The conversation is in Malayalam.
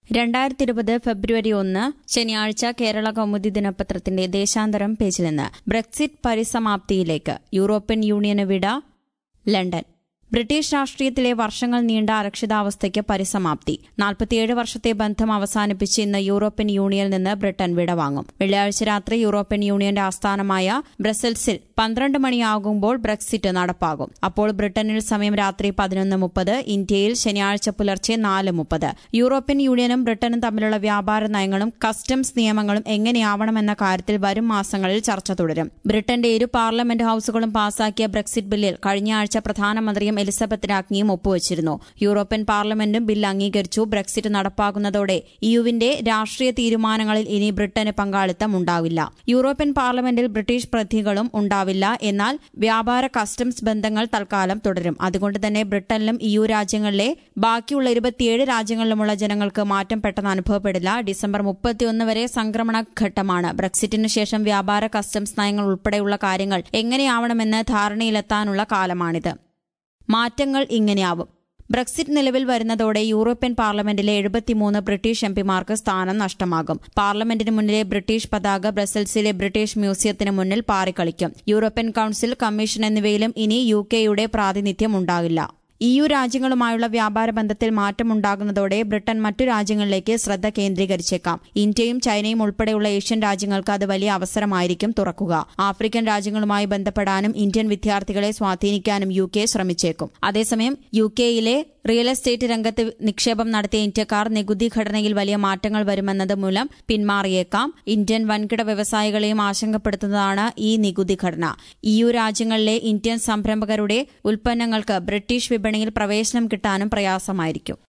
രണ്ടായിരത്തി ഇരുപത് ഫെബ്രുവരി ഒന്ന് ശനിയാഴ്ച കേരള കൗമുദി ദിനപത്രത്തിന്റെ ദേശാന്തരം പേജിൽ നിന്ന് ബ്രെക്സിറ്റ് പരിസമാപ്തിയിലേക്ക് യൂറോപ്യൻ യൂണിയന് വിട ലണ്ടൻ ബ്രിട്ടീഷ് രാഷ്ട്രീയത്തിലെ വർഷങ്ങൾ നീണ്ട അരക്ഷിതാവസ്ഥയ്ക്ക് പരിസമാപ്തി നാൽപ്പത്തിയേഴ് വർഷത്തെ ബന്ധം അവസാനിപ്പിച്ച് ഇന്ന് യൂറോപ്യൻ യൂണിയനിൽ നിന്ന് ബ്രിട്ടൻ വിടവാങ്ങും വെള്ളിയാഴ്ച രാത്രി യൂറോപ്യൻ യൂണിയന്റെ ആസ്ഥാനമായ ബ്രസൽസിൽ പന്ത്രണ്ട് മണിയാകുമ്പോൾ ബ്രെക്സിറ്റ് നടപ്പാകും അപ്പോൾ ബ്രിട്ടനിൽ സമയം രാത്രി പതിനൊന്ന് മുപ്പത് ഇന്ത്യയിൽ ശനിയാഴ്ച പുലർച്ചെ നാല് മുപ്പത് യൂറോപ്യൻ യൂണിയനും ബ്രിട്ടനും തമ്മിലുള്ള വ്യാപാര നയങ്ങളും കസ്റ്റംസ് നിയമങ്ങളും എങ്ങനെയാവണമെന്ന കാര്യത്തിൽ വരും മാസങ്ങളിൽ ചർച്ച തുടരും ബ്രിട്ടന്റെ ഇരു പാർലമെന്റ് ഹൌസുകളും പാസാക്കിയ ബ്രെക്സിറ്റ് ബില്ലിൽ കഴിഞ്ഞ ആഴ്ച പ്രധാനമന്ത്രിയും എലിസബത്ത് രാജ്ഞിയും ഒപ്പുവച്ചിരുന്നു യൂറോപ്യൻ പാർലമെന്റും ബിൽ അംഗീകരിച്ചു ബ്രെക്സിറ്റ് നടപ്പാകുന്നതോടെ ഇയുവിന്റെ രാഷ്ട്രീയ തീരുമാനങ്ങളിൽ ഇനി ബ്രിട്ടന് പങ്കാളിത്തം ഉണ്ടാവില്ല യൂറോപ്യൻ പാർലമെന്റിൽ ബ്രിട്ടീഷ് പ്രതിനിധികളും ഉണ്ടാവില്ല എന്നാൽ വ്യാപാര കസ്റ്റംസ് ബന്ധങ്ങൾ തൽക്കാലം തുടരും അതുകൊണ്ട് തന്നെ ബ്രിട്ടനിലും ഇയു രാജ്യങ്ങളിലെ ബാക്കിയുള്ള ഇരുപത്തിയേഴ് രാജ്യങ്ങളിലുമുള്ള ജനങ്ങൾക്ക് മാറ്റം പെട്ടെന്ന് അനുഭവപ്പെടില്ല ഡിസംബർ മുപ്പത്തിയൊന്ന് വരെ സംക്രമണ ഘട്ടമാണ് ബ്രെക്സിറ്റിന് ശേഷം വ്യാപാര കസ്റ്റംസ് നയങ്ങൾ ഉൾപ്പെടെയുള്ള കാര്യങ്ങൾ എങ്ങനെയാവണമെന്ന് ധാരണയിലെത്താനുള്ള കാലമാണിത് മാറ്റങ്ങൾ ഇങ്ങനെയാവും ബ്രക്സിറ്റ് നിലവിൽ വരുന്നതോടെ യൂറോപ്യൻ പാർലമെന്റിലെ എഴുപത്തിമൂന്ന് ബ്രിട്ടീഷ് എംപിമാർക്ക് സ്ഥാനം നഷ്ടമാകും പാർലമെന്റിന് മുന്നിലെ ബ്രിട്ടീഷ് പതാക ബ്രസൽസിലെ ബ്രിട്ടീഷ് മ്യൂസിയത്തിന് മുന്നിൽ പാറിക്കളിക്കും യൂറോപ്യൻ കൌൺസിൽ കമ്മീഷൻ എന്നിവയിലും ഇനി യു കെയുടെ പ്രാതിനിധ്യം ഉണ്ടാകില്ല ഇയു രാജ്യങ്ങളുമായുള്ള വ്യാപാര ബന്ധത്തിൽ മാറ്റമുണ്ടാകുന്നതോടെ ബ്രിട്ടൻ മറ്റു രാജ്യങ്ങളിലേക്ക് ശ്രദ്ധ കേന്ദ്രീകരിച്ചേക്കാം ഇന്ത്യയും ചൈനയും ഉൾപ്പെടെയുള്ള ഏഷ്യൻ രാജ്യങ്ങൾക്ക് അത് വലിയ അവസരമായിരിക്കും തുറക്കുക ആഫ്രിക്കൻ രാജ്യങ്ങളുമായി ബന്ധപ്പെടാനും ഇന്ത്യൻ വിദ്യാർത്ഥികളെ സ്വാധീനിക്കാനും യു കെ ശ്രമിച്ചേക്കും അതേസമയം യു കെയിലെ റിയൽ എസ്റ്റേറ്റ് രംഗത്ത് നിക്ഷേപം നടത്തിയ ഇന്ത്യക്കാർ നികുതി ഘടനയിൽ വലിയ മാറ്റങ്ങൾ വരുമെന്നത് മൂലം പിന്മാറിയേക്കാം ഇന്ത്യൻ വൻകിട വ്യവസായികളെയും ആശങ്കപ്പെടുത്തുന്നതാണ് ഈ നികുതി ഘടന ഇയു രാജ്യങ്ങളിലെ ഇന്ത്യൻ സംരംഭകരുടെ ഉൽപ്പന്നങ്ങൾക്ക് ബ്രിട്ടീഷ് വിപണിയിൽ പ്രവേശനം കിട്ടാനും പ്രയാസമായിരിക്കും